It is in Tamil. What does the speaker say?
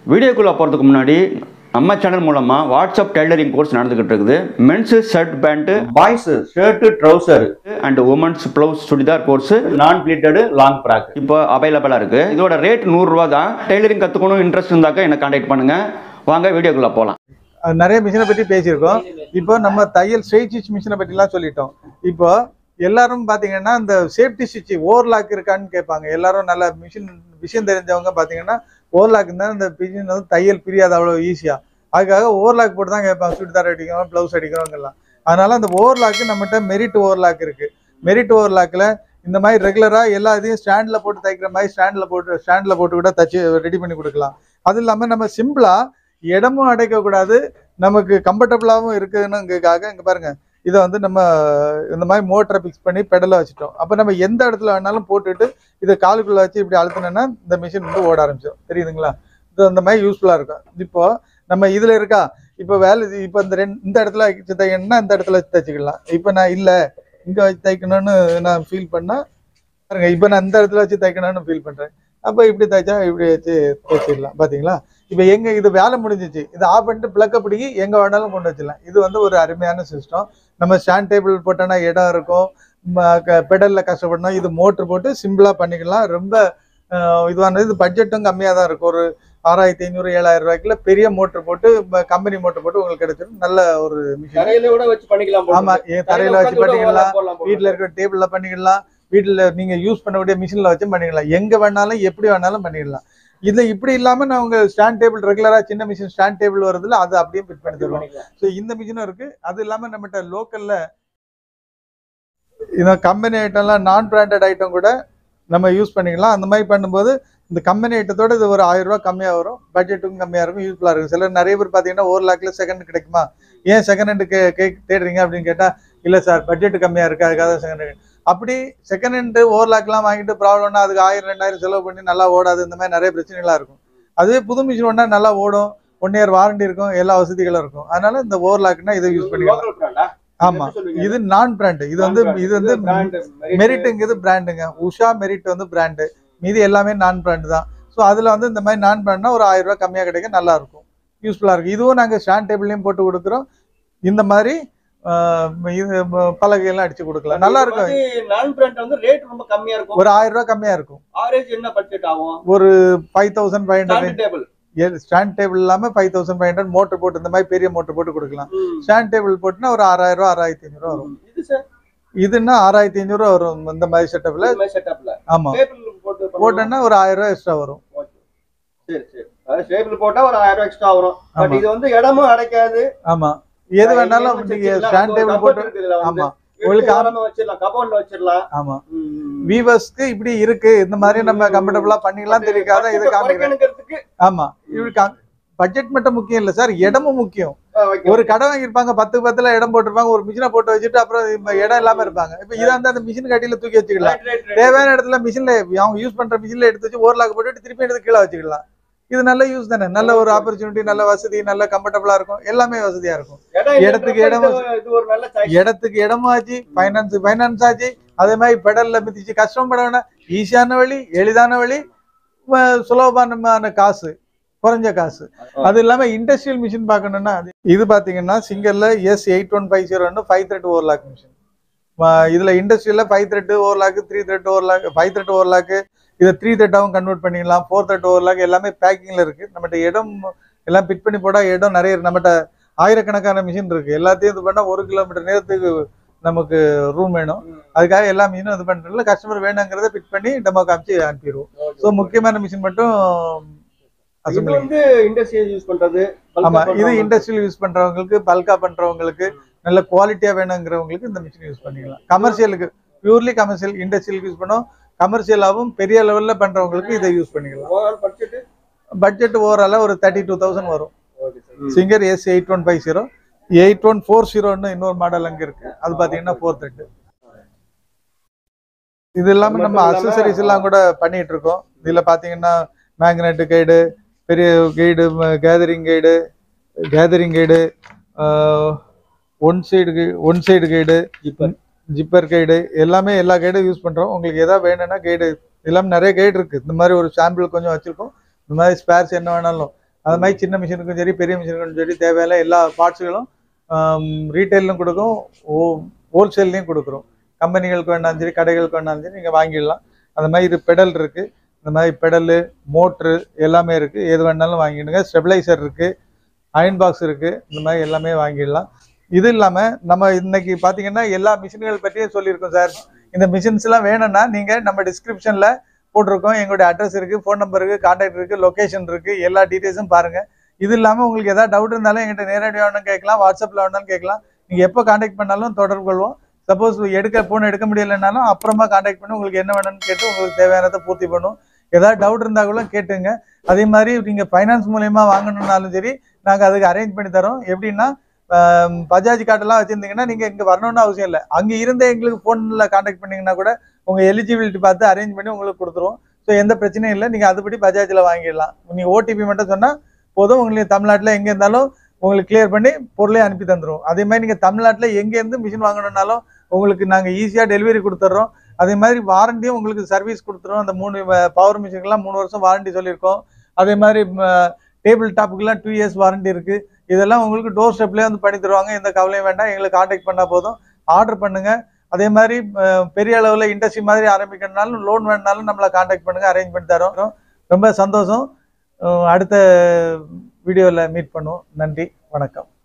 வீடியோக்குள்ளே போகிறதுக்கு முன்னாடி நம்ம சேனல் மூலமாக வாட்ஸ்அப் டெய்லரிங் கோர்ஸ் நடந்துகிட்டு இருக்குது men's shirt pant boys shirt trouser and women's blouse churidar course non pleated long frock இப்போ அவைலபிளாக இருக்குது இதோட ரேட் நூறுரூவா தான் டெய்லரிங் கற்றுக்கணும் இன்ட்ரெஸ்ட் இருந்தாக்கா என்னை கான்டாக்ட் பண்ணுங்கள் வாங்க வீடியோக்குள்ளே போகலாம் அஹ் நிறைய மிஷினை பற்றி பேசியிருக்கோம் இப்போ நம்ம தையல் ஸ்ட்ரெயிட் ஸ்டிச் மிஷினை பற்றிலாம் சொல்லிட்டோம் இப்போ எல்லாரும் பார்த்தீங்கன்னா இந்த சேஃப்டி ஸ்டிச் ஓவர்லாக் இருக்கான்னு கேட்பாங்க எல்லாரும் நல்ல மிஷின் விஷயம் தெரிஞ்சவங்க பார்த்தீங்கன்னா ஓவர்லாக் இருந்தால் இந்த மிஷின் வந்து தையல் பிரியாது அவ்வளோ ஈஸியாக அதுக்காக ஓவர்லாக் போட்டு தான் கேட்பாங்க சுடிதார் அடிக்கிறோம் ப்ளவுஸ் அடிக்கிறவங்கெல்லாம் அதனால அந்த ஓவர்லாக்கு நம்மகிட்ட மெரிட் ஓவர்லாக் இருக்கு மெரிட் ஓவர்லாக்கில் இந்த மாதிரி ரெகுலராக எல்லா இதையும் ஸ்டாண்டில் போட்டு தைக்கிற மாதிரி ஸ்டாண்டில் போட்டு ஸ்டாண்டில் போட்டு கூட தச்சு ரெடி பண்ணி கொடுக்கலாம் அது இல்லாமல் நம்ம சிம்பிளாக இடமும் அடைக்கக்கூடாது நமக்கு கம்ஃபர்டபுளாகவும் இருக்குன்னுங்கிறதுக்காக இங்கே பாருங்க இதை வந்து நம்ம இந்த மாதிரி மோட்டரை ஃபிக்ஸ் பண்ணி பெடலை வச்சுட்டோம் அப்போ நம்ம எந்த இடத்துல வேணாலும் போட்டுட்டு இதை காலுக்குள்ளே வச்சு இப்படி அழுத்தினோன்னா இந்த மிஷின் வந்து ஓட ஆரம்பிச்சிடும் தெரியுதுங்களா இது அந்த மாதிரி யூஸ்ஃபுல்லாக இருக்கும் இப்போ நம்ம இதில் இருக்கா இப்போ வேலை இப்போ இந்த ரெண்டு இந்த இடத்துல வச்சு தைக்கணும்னா இந்த இடத்துல வச்சு தைச்சிக்கலாம் இப்போ நான் இல்லை இங்கே வச்சு தைக்கணும்னு நான் ஃபீல் பண்ணால் பாருங்க இப்போ நான் இந்த இடத்துல வச்சு தைக்கணும்னு ஃபீல் பண்ணுறேன் அப்போ இப்படி தைச்சா இப்படி வச்சு தைச்சிடலாம் பார்த்தீங்களா இப்போ எங்க இது வேலை முடிஞ்சிச்சு இதை ஆஃப் பண்ணிட்டு பிளக்க பிடிக்கி எங்க வேணாலும் கொண்டு வச்சிடலாம் இது வந்து ஒரு அருமையான சிஸ்டம் நம்ம ஸ்டாண்ட் டேபிள் போட்டோன்னா இடம் இருக்கும் பெடல்ல கஷ்டப்படணும் இது மோட்டர் போட்டு சிம்பிளா பண்ணிக்கலாம் ரொம்ப அஹ், இதுவானது இது பட்ஜெட்டும் கம்மியாக தான் இருக்கும் ஒரு ஆறாயிரத்தி ஐநூறு ஏழாயிரம் ரூபாய்க்குள்ள பெரிய மோட்டர் போட்டு கம்பெனி மோட்டர் போட்டு உங்களுக்கு கிடைச்சிடும் நல்ல ஒரு மிஷின் தரையில கூட வச்சு பண்ணிக்கலாம் போல ஆமா இருக்கு. ஏன் தரையில வச்சு உட்கார்ந்து கூட பண்ணிக்கலாம் போடலாம் போல வீட்டில் இருக்கிற டேபிளில் பண்ணிக்கலாம் வீட்டில் நீங்கள் யூஸ் பண்ணக்கூடிய மிஷினில் வச்சு பண்ணிக்கலாம் எங்கே வேணாலும் எப்படி வேணாலும் பண்ணிடலாம் இது இப்படி இல்லாமல் நான் உங்கள் ஸ்டாண்ட் டேபிள் ரெகுலராக சின்ன மிஷின் ஸ்டாண்ட் டேபிள் வருதுல அது அப்படியே ஃபிட் பண்ணி இருக்கு. தருவோம் பண்ணிக்கலாம். ஸோ இந்த மிஷினும் இருக்குது அது இல்லாமல் நம்மகிட்ட லோக்கலில் இந்த கம்பெனி ஐட்டம்லாம் நான் பிராண்டட் ஐட்டம் கூட நம்ம யூஸ் பண்ணிக்கலாம் அந்த மாதிரி பண்ணும்போது இந்த கம்பெனி ஐட்டத்தோட இது ஒரு ஆயிரம் ரூபாய் கம்மியாக வரும் பட்ஜெட்டும் கம்மியாக இருக்கும் யூஸ்ஃபுல்லாக இருக்கும் சிலர் நிறைய பேர் பார்த்தீங்கன்னா ஒரு லேக்ல செகண்ட் கிடைக்குமா ஏன் செகண்ட் ஹேண்டு கே கே தேடுறீங்க அப்படின்னு கேட்டால் இல்லை சார் பட்ஜெட் கம்மியாக இருக்குது அதுக்காக தான் செகண்ட் ஹேண்ட் அப்படி செகண்ட் ஹேண்டு ஓவர் லாக்லாம் வாங்கிட்டு ப்ராப்ளம்னா அதுக்கு ஆயிரம் ரெண்டாயிரம் செலவு பண்ணி நல்லா ஓடாது இந்த மாதிரி நிறைய பிரச்சனைகளாக இருக்கும் அதுவே புது மிஷின் ஒன்றா நல்லா ஓடும் ஒன் இயர் வாரண்டி இருக்கும் எல்லா வசதிகளும் இருக்கும் அதனால இந்த ஓவர் லாக்னா இதை யூஸ் பண்ணிக்கலாம் Local brand ஆ? ஆமா எப்படி சொல்லுவீங்க? இது நான் பிராண்ட் இது வந்து Non-brand. இது வந்து brand, merit. மெரிட்டுங்கிறது பிராண்டுங்க உஷா மெரிட் வந்து பிராண்டு மீதி எல்லாமே நான் பிராண்ட் தான் ஸோ அதில் வந்து இந்த மாதிரி நான் பிராண்ட்னா ஒரு ஆயிரம் ரூபாய் கம்மியாக கிடைக்க நல்லா இருக்கும் யூஸ்ஃபுல்லாக இருக்கும் இதுவும் நாங்கள் ஸ்டாண்ட் டேபிள்லையும் போட்டு கொடுக்குறோம் இந்த மாதிரி ஆஹ், இது ம- பலகையெல்லாம் அடிச்சு கொடுக்கலாம் நல்லா இது இருக்கும் மாதிரி non-brand வந்து rate ரொம்ப கம்மியா இருக்கும் ஒரு ஆயிரம் ரூபாய் கம்மியாக இருக்கும் ஆவரேஜ் என்ன பட்ஜெட் ஆகும் ஒரு five thousand five hundred Standard table. Stand table இல்லாமல் five thousand five hundred motor போட்டு இந்த மாதிரி பெரிய மோட்டர் போட்டு கொடுக்கலாம் ம். ஸ்டாண்ட் டேபிள் போட்டுனா ஒரு ஆறாயிரம் ரூபா ஆறாயிரத்தி ஐநூறுரூவா வரும் இது சார் இதுன்னா ஆறாயிரத்தி ஐநூறுரூவா வரும் இந்த மாதிரி செட்டப்பில் இந்த மாதிரி செட்டப்ல ஆமாம் டேபிள் போட்டு பண்ணுவோம். போட்டோன்னா ஒரு ஆயிரம் ரூபாய் எக்ஸ்ட்ரா வரும் சரி சரி அதாவது டேபிள் போட்டா ஒரு ஆயிரம் ரூபாய் எக்ஸ்ட்ரா வரும் பட் ஆமா. இது வந்து இடமும் அடைக்காது ஆமா எது வேணாலும் நீங்க ஸ்டாண்ட் டேபிள் போட்டு ஆமா உங்களுக்கு உங்களுக்கு ஆரம்ப வச்சிடலாம் கபோர்ட்ல வச்சிடலாம் ஆமா வீவர்ஸ்க்கு இப்படி இருக்கு இந்த மாதிரி நம்ம கம்ஃபர்டபுளா பண்ணிக்கலாம் தெரியாத இதை காமிக்கிறேன் குறைக்கணுங்கிறதுக்கு ஆமா இவருக்கு பட்ஜெட் மட்டும் முக்கியம் இல்ல சார் இடமும் முக்கியம் ஆ, வைக்கலாம். ஒரு கடை வாங்கியிருப்பாங்க பத்து பத்துல இடம் போட்டிருப்பாங்க ஒரு மிஷினை போட்டு வச்சுட்டு அப்புறம் இப்ப இடம் இல்லாம இருப்பாங்க இப்ப இதா இருந்தா அந்த மிஷின் கட்டியில தூக்கி வச்சுக்கலாம் Right, right, right. தேவையான இடத்துல மிஷின்ல அவங்க யூஸ் பண்ற மிஷின்ல எடுத்து வச்சு ஓரலாக போட்டுட்டு திருப்பி எடுத்து கீழே வச்சுக்கலாம் இது நல்ல யூஸ் தானே நல்ல ஒரு ஆப்பர்ச்சுனிட்டி நல்ல வசதி நல்ல கம்ஃபர்டபுளா இருக்கும் எல்லாமே வசதியா இருக்கும் இடம் இடத்துக்கு இல்லைன்றப்ப இடம் இது- இது ஒரு நல்ல சாய்ஸ் இடத்துக்கு இடமும் ஆச்சு ஃபைனான்ஸ் ஃபைனான்ஸ் ஆச்சு அதே மாதிரி பெடல்ல மிதிச்சு கஷ்டப்பட வேணாம் ஈஸியான வழி எளிதான வழி ம- சுலபமான காசு குறைஞ்ச காசு அது இல்லாம இண்டஸ்ட்ரியல் மிஷின் பார்க்கணும்னா அது- இது பாத்தீங்கன்னா சிங்கர்ல எஸ் எயிட் ஒன் ஃபைவ் ஜீரோன்னு five thread over lock machine இதுல இண்டஸ்ட்ரியல்ல five thread over lock three thread over lock five thread over lock இதை த்ரீ த்ரெட்டாகவும் கன்வெர்ட் பண்ணிக்கலாம் ஃபோர் த்ரெட் ஓவர் லாக் எல்லாமே பேக்கிங்ல இருக்கு நம்மகிட்ட இடம் எல்லாம் பிட் பண்ணி போட்டா இடம் நிறைய இருக்கு. நம்மகிட்ட ஆயிரக்கணக்கான மிஷின் இருக்கு எல்லாத்தையும் இது பண்ணா ஒரு கிலோமீட்டர் நேரத்துக்கு நமக்கு ரூம் வேணும் அதுக்காக எல்லா மிஷினும் இது பண்றதுல கஸ்டமர் வேணுங்கிறத பிட் பண்ணி டெமோ காமிச்சு அனுப்பிடுவோம் ஸோ முக்கியமான மிஷின் மட்டும் இது assembly. வந்து இண்டஸ்ட்ரியல் யூஸ் பண்றது bulk ஆமா up இது பண்றவங்க. இண்டஸ்ட்ரியல் யூஸ் பண்றவங்களுக்கு பல்கா பண்றவங்களுக்கு நல்ல குவாலிட்டியா வேணுங்கிறவங்களுக்கு இந்த மிஷின் யூஸ் பண்ணிக்கலாம் கமர்ஷியலுக்கு பியூர்லி கமர்ஷியல் இண்டஸ்ட்ரியல் யூஸ் பண்ணோம் கமர்ஷியலாகவும் பெரிய லெவல்ல பண்றவங்களுக்கு இதை யூஸ் பண்ணிக்கலாம் Overall budget? பட்ஜெட் ஓவரால ஒரு தேர்ட்டி டூ தௌசண்ட் வரும் Okay, sir. Singer S eight one five zero eight one four ஜீரோன்னு இன்னொரு மாடல் அங்க இருக்கு அது பாத்தீங்கன்னா ஃபோர் த்ரெட் இது இல்லாம நம்ம மட்டும் இல்லாம- அக்சசரிஸ் எல்லாம் கூட பண்ணிட்டு இருக்கோம் இதுல பாத்தீங்கன்னா மேக்னெட் கைடு பெரிய guide gathering guide gathering guide one side one side guide Zipper. Zipper guide எல்லாமே எல்லா கைடும் யூஸ் பண்றோம் உங்களுக்கு எதாவது வேணும்னா கைடு எல்லாமே நிறைய கைடு இருக்கு இந்த மாதிரி ஒரு சாம்பிள் கொஞ்சம் வச்சிருக்கோம் இந்த மாதிரி ஸ்பேர்ஸ் என்ன வேணாலும் அது மாதிரி சின்ன மிஷினுக்கும் சரி பெரிய மிஷினுக்கும் சரி தேவையான எல்லா பார்ட்ஸுகளும் ரீட்டைலும் கொடுக்கும் ஓ ஹோல்சேல்லையும் கொடுக்குறோம் கம்பெனிகளுக்கு வேணாலும் சரி கடைகளுக்கு வேணாலும் சரி நீங்கள் வாங்கிடலாம் அந்த மாதிரி இது பெடல் இருக்குது இந்த மாதிரி பெடலு மோட்ரு எல்லாமே இருக்குது எது வேணாலும் வாங்கிடுங்க ஸ்டெபிளைசர் இருக்குது அயன் பாக்ஸ் இருக்குது இந்த மாதிரி எல்லாமே வாங்கிடலாம் இது இல்லாமல் நம்ம இன்னைக்கு பார்த்தீங்கன்னா எல்லா மிஷின்கள் பற்றியும் சொல்லியிருக்கோம் சார் இந்த மிஷின்ஸ்லாம் வேணும்னா நீங்கள் நம்ம டிஸ்கிரிப்ஷனில் போட்டிருக்கோம் எங்களுடைய அட்ரஸ் இருக்குது ஃபோன் நம்பர் இருக்குது கான்டாக்ட் இருக்குது லொக்கேஷன் இருக்குது எல்லா டீட்டெயில்ஸும் பாருங்கள் இது இல்லாமல் உங்களுக்கு ஏதாவது டவுட் இருந்தாலும் எங்கிட்ட நேரடியாக வேணாலும் கேட்கலாம் வாட்ஸ்அப்பில் வேணாலும் கேட்கலாம் நீங்கள் எப்போ கான்டாக்ட் பண்ணாலும் தொடர்பு கொள்வோம் சப்போஸ் எடுக்க ஃபோன் எடுக்க முடியலைன்னாலும் அப்புறமா கான்டாக்ட் பண்ணி உங்களுக்கு என்ன வேணும்னு கேட்டு உங்களுக்கு தேவையானதை பூர்த்தி பண்ணும் ஏதாவது டவுட் இருந்தால் கூட கேட்டுங்க அதே மாதிரி நீங்கள் ஃபைனான்ஸ் மூலயமா வாங்கணும்னாலும் சரி நாங்கள் அதுக்கு அரேஞ்ச் பண்ணி தரோம் எப்படின்னா ஆம், பஜாஜ் கார்டெல்லாம் வச்சுருந்தீங்கன்னா நீங்கள் இங்கே வரணும்னு அவசியம் இல்லை அங்கே இருந்தே எங்களுக்கு ஃபோனில் கான்டாக்ட் பண்ணீங்கன்னா கூட உங்கள் எலிஜிபிலிட்டி பார்த்து அரேஞ்ச் பண்ணி உங்களுக்கு கொடுத்துருவோம் ஸோ எந்த பிரச்சனையும் இல்லை நீங்கள் அதுபடி பஜாஜில் வாங்கிடலாம் நீங்கள் ஓடிபி மட்டும் சொன்னால் போதும் உங்களுக்கு தமிழ்நாட்டில் எங்கே இருந்தாலும் உங்களுக்கு கிளியர் பண்ணி பொருளே அனுப்பி தந்துடுவோம் அதே மாதிரி நீங்கள் தமிழ்நாட்டில் எங்கேருந்து மிஷின் வாங்கணும்னாலும் உங்களுக்கு நாங்கள் ஈஸியாக டெலிவரி கொடுத்துட்றோம் அதே மாதிரி வாரண்டியும் உங்களுக்கு சர்வீஸ் கொடுத்துருவோம் அந்த மூணு பவர் மிஷினுக்கெல்லாம் மூணு வருஷம் வாரண்டி சொல்லியிருக்கோம் அதே மாதிரி டேபிள் டாப்புக்கெல்லாம் டூ இயர்ஸ் வாரண்டி இருக்குது இதெல்லாம் உங்களுக்கு டோர் ஸ்டெப்லேயே வந்து பண்ணி தருவாங்க எந்த கவலையும் வேண்டாம் எங்களுக்கு காண்டாக்ட் பண்ணால் போதும் ஆர்டர் பண்ணுங்க அதே மாதிரி அஹ், பெரிய அளவில் இண்டஸ்ட்ரி மாதிரி ஆரம்பிக்கணும்னாலும் லோன் வேணுனாலும் நம்மளை காண்டாக்ட் பண்ணுங்க அரேஞ்ச் பண்ணி தரோம் ரொம்ப சந்தோஷம் அஹ், அடுத்த வீடியோவில் மீட் பண்ணுவோம் நன்றி வணக்கம்